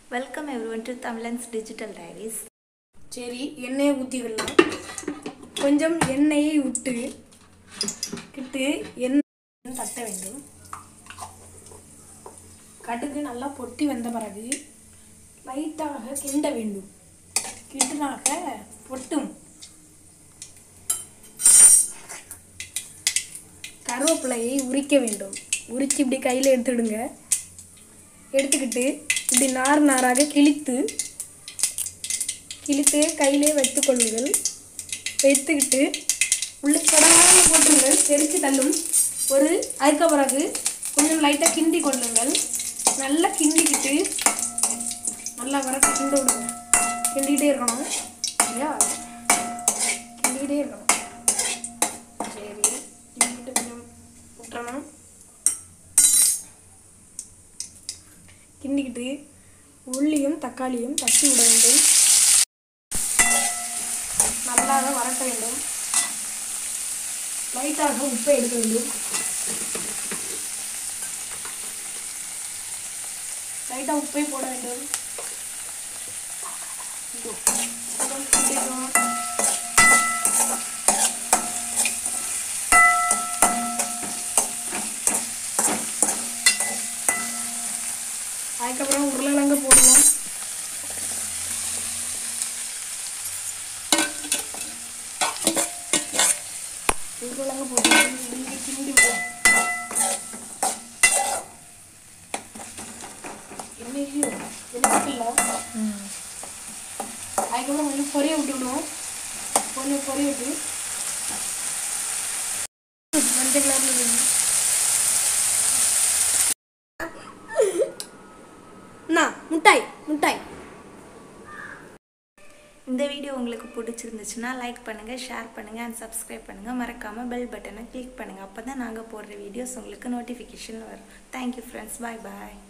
Welcome everyone to Tamilan's Digital Diaries சரி எண்ணெயை ஊற்றிக்கலாம் கொஞ்சம் எண்ணெயை விட்டு கிட்டு எண்ணெய் தட்ட வேண்டும் கடுகு நல்லா பொட்டி வந்த பிறகு லைட்டாக கிண்ட வேண்டும் கிண்டினாக பொட்டும் கருவேப்பிலையை உரிக்க வேண்டும் உரிச்சு இப்படி கையில் எடுத்துடுங்க எடுத்துக்கிட்டு இப்படி நார் நாராக கிழித்து கிழித்து கையிலே வைத்துக் கொள்ளுங்கள் வைத்துக்கிட்டு உள்ள கடகாமல் போட்டுருங்கள் தெரிச்சு தள்ளும் ஒரு அதுக்கு பிறகு கொஞ்சம் லைட்டாக கிண்டி கொள்ளுங்கள் நல்லா கிண்டிக்கிட்டு நல்லா வரட்டு கிண்ட விடுங்க கிண்டிக்கிட்டே இருக்கணும் சரியா கிண்டிக்கிட்டே இருக்கணும் சரி கிண்டிக்கிட்டு கொஞ்சம் விட்டுறணும் கிண்டிக்கிட்டு உள்ளியும் தக்காளியும் தட்டி விட வேண்டும் நல்லாக வறக்க வேண்டும் லைட்டாக உப்பை எடுக்க வேண்டும் லைட்டாக உப்பை போட வேண்டும் இதோ, கொஞ்சம் கிண்டிக்கணும். அதுக்கப்புறம் உருளைக்கிழங்கு போடுவோம் உருளைக்கிழங்கு போட்டு கிண்டி கிண்டி விடுவோம் என்ன இல்லையோ எனக்கு இல்லை அதுக்கப்புறம் கொஞ்சம் பொரிய விட்டுவிடுவோம் கொஞ்சம் பொரிய விட்டு மஞ்சள் கலர்ல வேணும் அண்ணா முட்டாய் முட்டாய் இந்த வீடியோ உங்களுக்கு பிடிச்சிருந்துச்சுன்னா லைக் பண்ணுங்கள் ஷேர் பண்ணுங்கள் அண்ட் சப்ஸ்கிரைப் பண்ணுங்கள் மறக்காமல் பெல் பட்டனை கிளிக் பண்ணுங்கள் அப்போ தான் நாங்கள் போடுற வீடியோஸ் உங்களுக்கு நோட்டிஃபிகேஷன் வரும் தேங்க்யூ ஃப்ரெண்ட்ஸ் பாய் பாய்